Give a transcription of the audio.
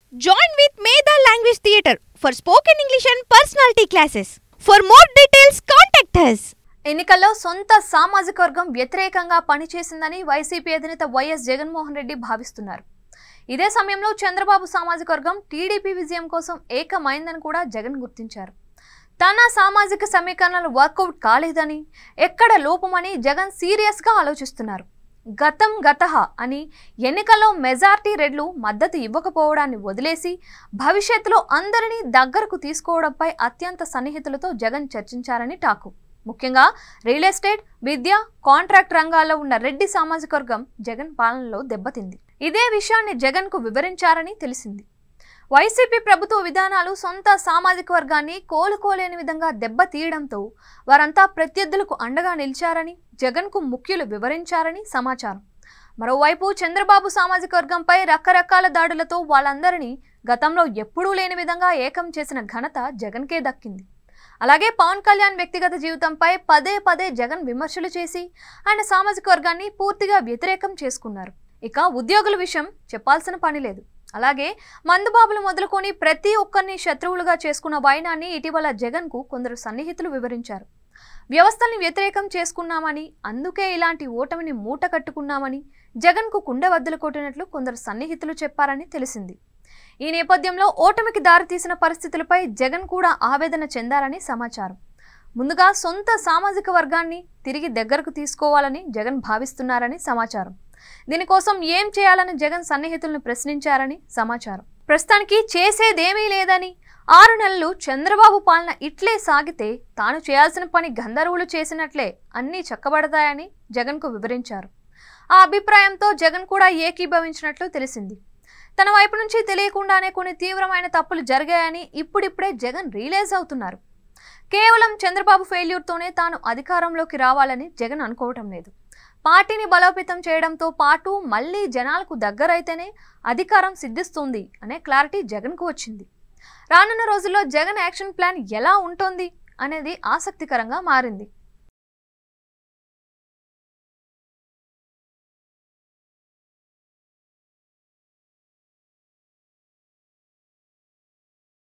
Join with Meda Language Theatre for spoken English and personality classes. For more details, contact us. ఎన్నికల్లో సొంత సామాజిక వర్గం వ్యతిరేకంగా పనిచేసిందని వైసీపీ అధినేత వైఎస్ జగన్మోహన్ రెడ్డి భావిస్తున్నారు ఇదే సమయంలో చంద్రబాబు సామాజిక వర్గం టీడీపీ విజయం కోసం ఏకమైందని కూడా జగన్ గుర్తించారు తన సామాజిక సమీకరణలు వర్కౌట్ కాలేదని ఎక్కడ లోపమని జగన్ సీరియస్గా ఆలోచిస్తున్నారు గతం గతహ అని ఎన్నికల్లో మెజార్టీ రెడ్లు మద్దతు ఇవ్వకపోవడాన్ని వదిలేసి భవిష్యత్తులో అందరినీ దగ్గరకు తీసుకోవడంపై అత్యంత సన్నిహితులతో జగన్ చర్చించారని టాకు ముఖ్యంగా రియల్ ఎస్టేట్ విద్య కాంట్రాక్ట్ రంగాల్లో ఉన్న రెడ్డి సామాజిక వర్గం జగన్ పాలనలో దెబ్బతింది ఇదే విషయాన్ని జగన్కు వివరించారని తెలిసింది వైసీపీ ప్రభుత్వ విధానాలు సొంత సామాజిక వర్గాన్ని కోలుకోలేని విధంగా దెబ్బతీయడంతో వారంతా ప్రత్యర్థులకు అండగా నిలిచారని జగన్కు ముఖ్యులు వివరించారని సమాచారం మరోవైపు చంద్రబాబు సామాజిక వర్గంపై రకరకాల దాడులతో వాళ్ళందరినీ గతంలో ఎప్పుడూ లేని విధంగా ఏకం చేసిన ఘనత జగన్కే దక్కింది అలాగే పవన్ కళ్యాణ్ వ్యక్తిగత జీవితంపై పదే పదే జగన్ విమర్శలు చేసి ఆయన సామాజిక వర్గాన్ని పూర్తిగా వ్యతిరేకం చేసుకున్నారు ఇక ఉద్యోగుల విషయం చెప్పాల్సిన పని లేదు అలాగే మందుబాబులు మొదలుకొని ప్రతి ఒక్కరిని శత్రువులుగా చేసుకున్న వైనాన్ని ఇటీవల జగన్కు కొందరు సన్నిహితులు వివరించారు వ్యవస్థల్ని వ్యతిరేకం చేసుకున్నామని అందుకే ఇలాంటి ఓటమిని మూట కట్టుకున్నామని జగన్కు కుండవద్దలు కొట్టినట్లు కొందరు సన్నిహితులు చెప్పారని తెలిసింది ఈ నేపథ్యంలో ఓటమికి దారితీసిన పరిస్థితులపై జగన్ కూడా ఆవేదన చెందారని సమాచారం ముందుగా సొంత సామాజిక వర్గాన్ని తిరిగి దగ్గరకు తీసుకోవాలని జగన్ భావిస్తున్నారని సమాచారం దీనికోసం ఏం చేయాలని జగన్ సన్నిహితులను ప్రశ్నించారని సమాచారం ప్రస్తుతానికి చేసేదేమీ లేదని ఆరు నెలలు చంద్రబాబు పాలన ఇట్లే సాగితే తాను చేయాల్సిన పని గంధర్వులు చేసినట్లే అన్నీ చక్కబడతాయని జగన్కు వివరించారు ఆ అభిప్రాయంతో జగన్ కూడా ఏకీభవించినట్లు తెలిసింది తన వైపు నుంచి తెలియకుండానే కొన్ని తీవ్రమైన తప్పులు జరిగాయని ఇప్పుడిప్పుడే జగన్ రియలైజ్ అవుతున్నారు కేవలం చంద్రబాబు ఫెయిల్యూర్తోనే తాను అధికారంలోకి రావాలని జగన్ అనుకోవటం లేదు పార్టీని బలోపేతం చేయడంతో పాటు మళ్ళీ జనాలకు దగ్గరైతేనే అధికారం సిద్ధిస్తుంది అనే క్లారిటీ జగన్కు వచ్చింది రానున్న రోజుల్లో జగన్ యాక్షన్ ప్లాన్ ఎలా ఉంటుంది అనేది ఆసక్తికరంగా మారింది